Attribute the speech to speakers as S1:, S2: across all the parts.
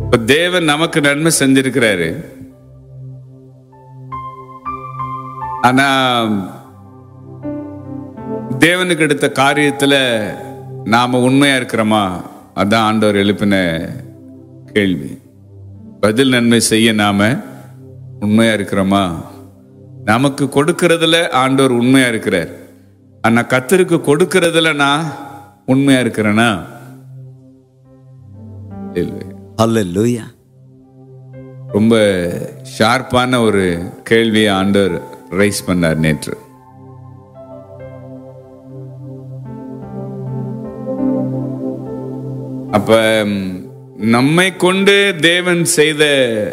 S1: இப்ப தேவன் நமக்கு நன்மை செஞ்சிருக்கிறாரு ஆனா தேவனுக்கு எடுத்த காரியத்துல நாம உண்மையா இருக்கிறோமா அதான் ஆண்டவர் எழுப்பின கேள்வி பதில் நன்மை செய்ய நாம உண்மையா இருக்கிறோமா நமக்கு கொடுக்கறதுல ஆண்டவர் உண்மையா இருக்கிறார் ஆனா கத்தருக்கு கொடுக்கறதுல நான் உண்மையா இருக்கிறேனா இல்லை
S2: ஹalleluya
S1: ரொம்ப ஷார்ப்பான ஒரு கேள்வியை ஆண்டவர் ரைஸ் பண்ணார் நேற்று அப்ப ம், நம்மை கொண்டு தேவன் செய்த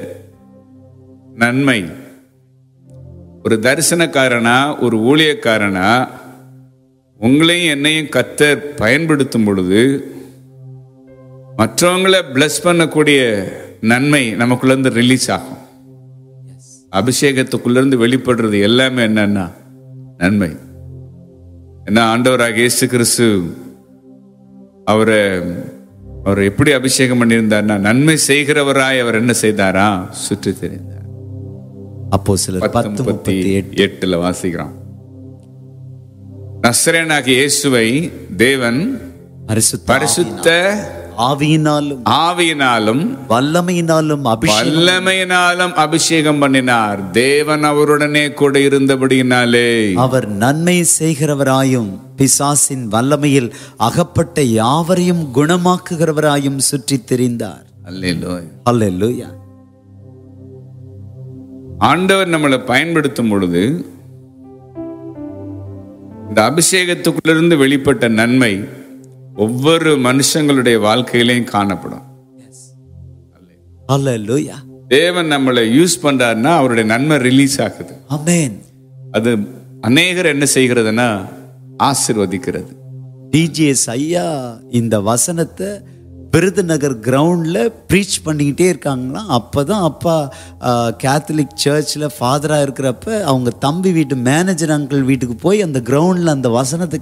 S1: நன்மை ஒரு தரிசனக்காரனா ஒரு ஊழியக்காரனா உங்களையும் என்னையும் கத்தர் பயன்படுத்தும் பொழுது மற்றவங்களை பிளஸ் பண்ணக்கூடிய நன்மை நமக்குள்ள இருந்து ரிலீஸ் ஆகும் அபிஷேகத்துக்குள்ள இருந்து வெளிப்படுறது எல்லாமே என்னன்னா நன்மை என்ன ஆண்டவராக இயேசு கிறிஸ்து அவரை அவர் எப்படி அபிஷேகம் பண்ணியிருந்தார்னா நன்மை செய்கிறவராய் அவர் என்ன செய்தாரா சுற்றி தெரிந்தார்
S2: அப்போ சிலர்
S1: பத்து
S2: பத்து
S1: முப்பத்தி
S2: முப்பத்தி எட்டு
S1: எட்டுல வாசிக்கிறோம் நஸ்ரேனாகிய இயேசுவை தேவன்
S2: பரிசுத்த
S1: பரிசுத்த
S2: ஆவியினாலும்
S1: ஆவியினாலும்
S2: வல்லமையினாலும் அபிஷேகம்
S1: வல்லமையினாலும் அபிஷேகம் பண்ணினார் தேவன் அவருடனே கூட இருந்தபடியினாலே
S2: அவர் நன்மை செய்கிறவராயும் பிசாசின் வல்லமையில் அகப்பட்ட யாவரையும் குணமாக்குகிறவராயும் சுற்றித் திரிந்தார்
S1: அல்லேலூயா.
S2: ஹalleluya
S1: ஆண்டவர் நம்மளை பயன்படுத்தும் பொழுது இந்த அபிஷேகத்துக்குள்ளிருந்து வெளிப்பட்ட நன்மை ஒவ்வொரு மனுஷங்களுடைய வாழ்க்கையிலையும் காணப்படும்
S2: ஹalleluya
S1: தேவன் நம்மளை யூஸ் பண்றாருன்னா அவருடைய நன்மை ரிலீஸ் ஆகுது
S2: ஆமென்
S1: அது அநேகர் என்ன செய்கிறதுனா ஆசிர்வதிக்கிறது
S2: டிஜிஎஸ் ஐயா இந்த வசனத்தை விருதுநகர் கிரவுண்டில் ப்ரீச் பண்ணிக்கிட்டே இருக்காங்களாம் அப்போ தான் அப்பா கேத்தலிக் சர்ச்சில் ஃபாதராக இருக்கிறப்ப அவங்க தம்பி வீட்டு மேனேஜர் அங்கிள் வீட்டுக்கு போய் அந்த கிரவுண்டில் அந்த வசனத்தை